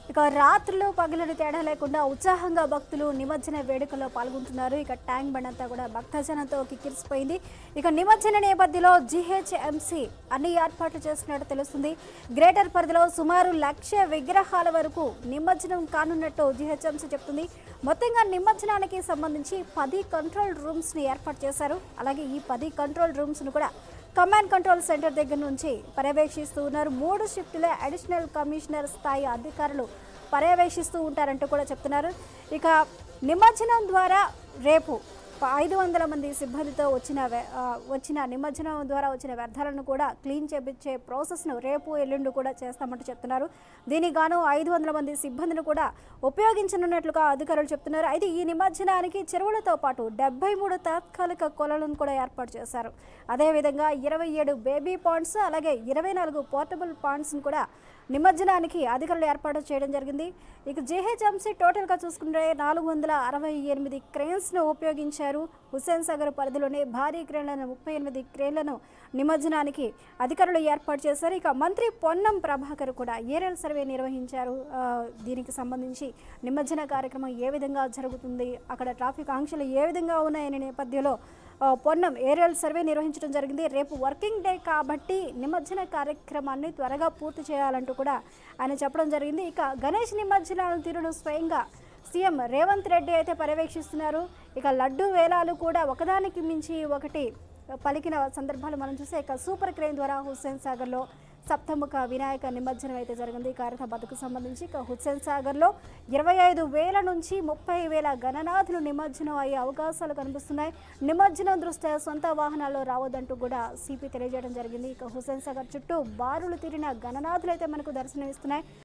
ఇక రాత్రులు పగలని తేడా లేకుండా ఉత్సాహంగా భక్తులు నిమజ్జన వేడుకల్లో పాల్గొంటున్నారు ఇక ట్యాంక్ బండ్ అంతా కూడా భక్తజనంతో కిక్కిరిసిపోయింది ఇక నిమజ్జన నేపథ్యంలో జీహెచ్ఎంసీ అన్ని ఏర్పాట్లు చేస్తున్నట్టు తెలుస్తుంది గ్రేటర్ పరిధిలో సుమారు లక్ష విగ్రహాల వరకు నిమజ్జనం కానున్నట్టు జీహెచ్ఎంసీ చెప్తుంది మొత్తంగా నిమజ్జనానికి సంబంధించి పది కంట్రోల్ రూమ్స్ని ఏర్పాటు చేశారు అలాగే ఈ పది కంట్రోల్ రూమ్స్ను కూడా కమాండ్ కంట్రోల్ సెంటర్ దగ్గర నుంచి పర్యవేక్షిస్తూ ఉన్నారు మూడు షిఫ్టులే అడిషనల్ కమిషనర్ స్థాయి అధికారులు పర్యవేక్షిస్తూ ఉంటారంటూ కూడా చెప్తున్నారు ఇక నిమజ్జనం ద్వారా రేపు ఐదు వందల మంది సిబ్బందితో వచ్చిన వ్య- ఆ, వచ్చిన నిమజ్జనం ద్వారా వచ్చిన వ్యర్థాలను కూడా క్లీన్ చేపించే ప్రాసెస్ను రేపు ఎల్లుండి కూడా చేస్తామంటూ చెప్తున్నారు దీనికి గాను ఐదు వందల మంది సిబ్బందిని కూడా ఉపయోగించనున్నట్లుగా అధికారులు చెప్తున్నారు అయితే ఈ నిమజ్జనానికి చెరువులతో పాటు డెబ్బై మూడు తాత్కాలిక కొలలను కూడా ఏర్పాటు చేశారు అదేవిధంగా ఇరవై ఏడు బేబీ పాండ్స్ అలాగే ఇరవై నాలుగు పోర్టబుల్ పాండ్స్ను కూడా నిమజ్జనానికి అధికారులు ఏర్పాటు చేయడం జరిగింది ఇక జేహెచ్ఎంసీ టోటల్గా చూసుకుంటే నాలుగు వందల అరవై ఎనిమిది క్రేన్స్ను ఉపయోగించారు హుస్సేన్ సాగర్ పరిధిలోనే భారీ క్రేన్లను ముప్పై ఎనిమిది క్రేన్లను నిమజ్జనానికి అధికారులు ఏర్పాటు చేశారు ఇక మంత్రి పొన్నం ప్రభాకర్ కూడా ఏరియల్ సర్వే నిర్వహించారు ఆ, దీనికి సంబంధించి నిమజ్జన కార్యక్రమం ఏ విధంగా జరుగుతుంది అక్కడ ట్రాఫిక్ ఆంక్షలు ఏ విధంగా ఉన్నాయనే నేపథ్యంలో ఆ, పొన్నం ఏరియల్ సర్వే నిర్వహించడం జరిగింది రేపు వర్కింగ్ డే కాబట్టి నిమజ్జన కార్యక్రమాన్ని త్వరగా పూర్తి చేయాలంటూ కూడా ఆయన చెప్పడం జరిగింది ఇక గణేష్ నిమజ్జనాల తీరును స్వయంగా సీఎం రేవంత్ రెడ్డి అయితే పర్యవేక్షిస్తున్నారు ఇక లడ్డు వేలాలు కూడా ఒకదానికి మించి ఒకటి పలికిన సందర్భాలు మనం చూస్తే ఇక సూపర్ క్రెయిన్ ద్వారా హుస్సేన్ సాగర్లో సప్తముఖ వినాయక నిమజ్జనం అయితే జరిగింది ఈ కార్యక్రమ బతుకు సంబంధించి ఇక హుస్సేన్ సాగర్లో ఇరవై ఐదు వేల నుంచి ముప్పై వేల గణనాథులు నిమజ్జనం అయ్యే అవకాశాలు కనిపిస్తున్నాయి నిమజ్జనం దృష్ట్యా సొంత వాహనాల్లో రావద్దంటూ కూడా సిపి తెలియజేయడం జరిగింది ఇక హుస్సేన్ సాగర్ చుట్టూ బారులు తీరిన గణనాథులు అయితే మనకు దర్శనమిస్తున్నాయి